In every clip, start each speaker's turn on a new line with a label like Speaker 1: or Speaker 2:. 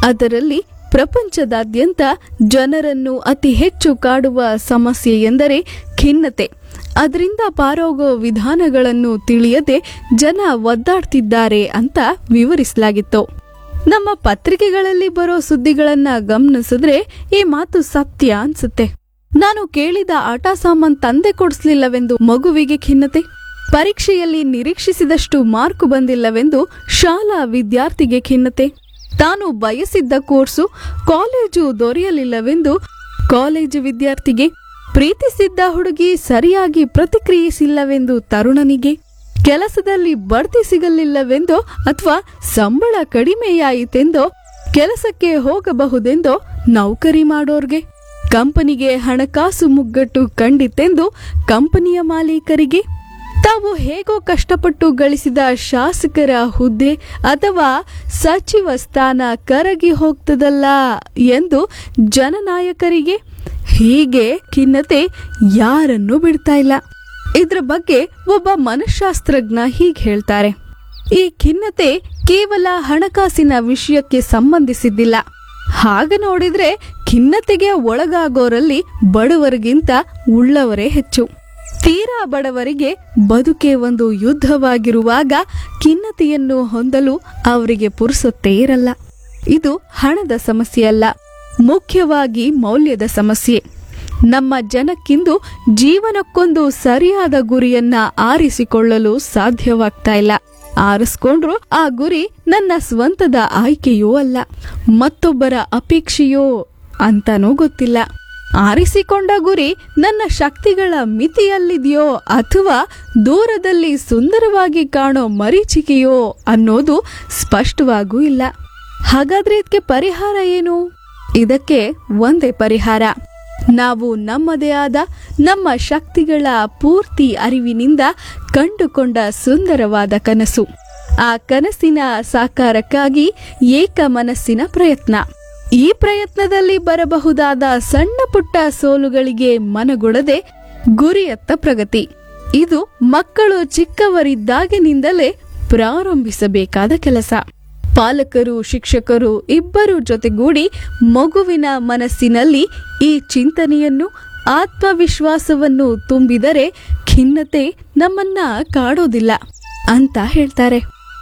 Speaker 1: ಅದರಲ್ಲಿ ಪ್ರಪಂಚದಾದ್ಯಂತ ಜನರನ್ನು ಅತಿ ಹೆಚ್ಚು ಕಾಡುವ ಸಮಸ್ಯೆ ಎಂದರೆ ಖಿನ್ನತೆ ಅದರಿಂದ ಪಾರೋಗೋ ವಿಧಾನಗಳನ್ನು ತಿಳಿಯದೆ ಜನ ಒದ್ದಾಡ್ತಿದ್ದಾರೆ ಅಂತ ವಿವರಿಸಲಾಗಿತ್ತು ನಮ್ಮ ಪತ್ರಿಕೆಗಳಲ್ಲಿ ಬರೋ ಸುದ್ದಿಗಳನ್ನ ಗಮನಿಸಿದ್ರೆ ಈ ಮಾತು ಸತ್ಯ ಅನ್ಸುತ್ತೆ ನಾನು ಕೇಳಿದ ಆಟ ಸಾಮಾನ್ ತಂದೆ ಕೊಡಿಸ್ಲಿಲ್ಲವೆಂದು ಮಗುವಿಗೆ ಖಿನ್ನತೆ ಪರೀಕ್ಷೆಯಲ್ಲಿ ನಿರೀಕ್ಷಿಸಿದಷ್ಟು ಮಾರ್ಕು ಬಂದಿಲ್ಲವೆಂದು ಶಾಲಾ ವಿದ್ಯಾರ್ಥಿಗೆ ಖಿನ್ನತೆ ತಾನು ಬಯಸಿದ್ದ ಕೋರ್ಸು ಕಾಲೇಜು ದೊರೆಯಲಿಲ್ಲವೆಂದು ಕಾಲೇಜು ವಿದ್ಯಾರ್ಥಿಗೆ ಪ್ರೀತಿಸಿದ್ದ ಹುಡುಗಿ ಸರಿಯಾಗಿ ಪ್ರತಿಕ್ರಿಯಿಸಿಲ್ಲವೆಂದು ತರುಣನಿಗೆ ಕೆಲಸದಲ್ಲಿ ಬಡ್ತಿ ಸಿಗಲಿಲ್ಲವೆಂದೋ ಅಥವಾ ಸಂಬಳ ಕಡಿಮೆಯಾಯಿತೆಂದೋ ಕೆಲಸಕ್ಕೆ ಹೋಗಬಹುದೆಂದೋ ನೌಕರಿ ಮಾಡೋರ್ಗೆ ಕಂಪನಿಗೆ ಹಣಕಾಸು ಮುಗ್ಗಟ್ಟು ಕಂಡಿತೆಂದು ಕಂಪನಿಯ ಮಾಲೀಕರಿಗೆ ತಾವು ಹೇಗೋ ಕಷ್ಟಪಟ್ಟು ಗಳಿಸಿದ ಶಾಸಕರ ಹುದ್ದೆ ಅಥವಾ ಸಚಿವ ಸ್ಥಾನ ಕರಗಿ ಹೋಗ್ತದಲ್ಲ ಎಂದು ಜನನಾಯಕರಿಗೆ ಹೀಗೆ ಖಿನ್ನತೆ ಯಾರನ್ನೂ ಬಿಡ್ತಾ ಇಲ್ಲ ಇದ್ರ ಬಗ್ಗೆ ಒಬ್ಬ ಮನಃಶಾಸ್ತ್ರಜ್ಞ ಹೀಗೆ ಹೇಳ್ತಾರೆ ಈ ಖಿನ್ನತೆ ಕೇವಲ ಹಣಕಾಸಿನ ವಿಷಯಕ್ಕೆ ಸಂಬಂಧಿಸಿದ್ದಿಲ್ಲ ಹಾಗ ನೋಡಿದ್ರೆ ಖಿನ್ನತೆಗೆ ಒಳಗಾಗೋರಲ್ಲಿ ಬಡವರಿಗಿಂತ ಉಳ್ಳವರೇ ಹೆಚ್ಚು ತೀರಾ ಬಡವರಿಗೆ ಬದುಕೆ ಒಂದು ಯುದ್ಧವಾಗಿರುವಾಗ ಖಿನ್ನತೆಯನ್ನು ಹೊಂದಲು ಅವರಿಗೆ ಪುರುಸೊತ್ತೇ ಇರಲ್ಲ ಇದು ಹಣದ ಸಮಸ್ಯೆ ಅಲ್ಲ ಮುಖ್ಯವಾಗಿ ಮೌಲ್ಯದ ಸಮಸ್ಯೆ ನಮ್ಮ ಜನಕ್ಕಿಂದು ಜೀವನಕ್ಕೊಂದು ಸರಿಯಾದ ಗುರಿಯನ್ನ ಆರಿಸಿಕೊಳ್ಳಲು ಸಾಧ್ಯವಾಗ್ತಾ ಇಲ್ಲ ಆರಿಸ್ಕೊಂಡ್ರು ಆ ಗುರಿ ನನ್ನ ಸ್ವಂತದ ಆಯ್ಕೆಯೂ ಅಲ್ಲ ಮತ್ತೊಬ್ಬರ ಅಪೇಕ್ಷೆಯೋ ಅಂತಾನೂ ಗೊತ್ತಿಲ್ಲ ಆರಿಸಿಕೊಂಡ ಗುರಿ ನನ್ನ ಶಕ್ತಿಗಳ ಮಿತಿಯಲ್ಲಿದೆಯೋ ಅಥವಾ ದೂರದಲ್ಲಿ ಸುಂದರವಾಗಿ ಕಾಣೋ ಮರೀಚಿಕೆಯೋ ಅನ್ನೋದು ಸ್ಪಷ್ಟವಾಗೂ ಇಲ್ಲ ಹಾಗಾದ್ರೆ ಇದಕ್ಕೆ ಪರಿಹಾರ ಏನು ಇದಕ್ಕೆ ಒಂದೇ ಪರಿಹಾರ ನಾವು ನಮ್ಮದೇ ಆದ ನಮ್ಮ ಶಕ್ತಿಗಳ ಪೂರ್ತಿ ಅರಿವಿನಿಂದ ಕಂಡುಕೊಂಡ ಸುಂದರವಾದ ಕನಸು ಆ ಕನಸಿನ ಸಾಕಾರಕ್ಕಾಗಿ ಏಕ ಮನಸ್ಸಿನ ಪ್ರಯತ್ನ ಈ ಪ್ರಯತ್ನದಲ್ಲಿ ಬರಬಹುದಾದ ಸಣ್ಣ ಪುಟ್ಟ ಸೋಲುಗಳಿಗೆ ಮನಗೊಡದೆ ಗುರಿಯತ್ತ ಪ್ರಗತಿ ಇದು ಮಕ್ಕಳು ಚಿಕ್ಕವರಿದ್ದಾಗಿನಿಂದಲೇ ಪ್ರಾರಂಭಿಸಬೇಕಾದ ಕೆಲಸ ಪಾಲಕರು ಶಿಕ್ಷಕರು ಇಬ್ಬರು ಜೊತೆಗೂಡಿ ಮಗುವಿನ ಮನಸ್ಸಿನಲ್ಲಿ ಈ ಚಿಂತನೆಯನ್ನು ಆತ್ಮವಿಶ್ವಾಸವನ್ನು ತುಂಬಿದರೆ ಖಿನ್ನತೆ ನಮ್ಮನ್ನ ಕಾಡೋದಿಲ್ಲ ಅಂತ ಹೇಳ್ತಾರೆ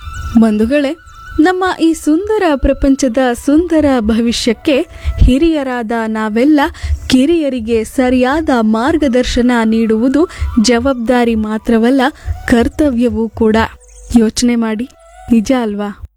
Speaker 1: ಬಂಧುಗಳೇ ನಮ್ಮ ಈ ಸುಂದರ ಪ್ರಪಂಚದ ಸುಂದರ ಭವಿಷ್ಯಕ್ಕೆ ಹಿರಿಯರಾದ ನಾವೆಲ್ಲ ಕಿರಿಯರಿಗೆ ಸರಿಯಾದ ಮಾರ್ಗದರ್ಶನ ನೀಡುವುದು ಜವಾಬ್ದಾರಿ ಮಾತ್ರವಲ್ಲ ಕರ್ತವ್ಯವೂ ಕೂಡ ಯೋಚನೆ ಮಾಡಿ ನಿಜ ಅಲ್ವಾ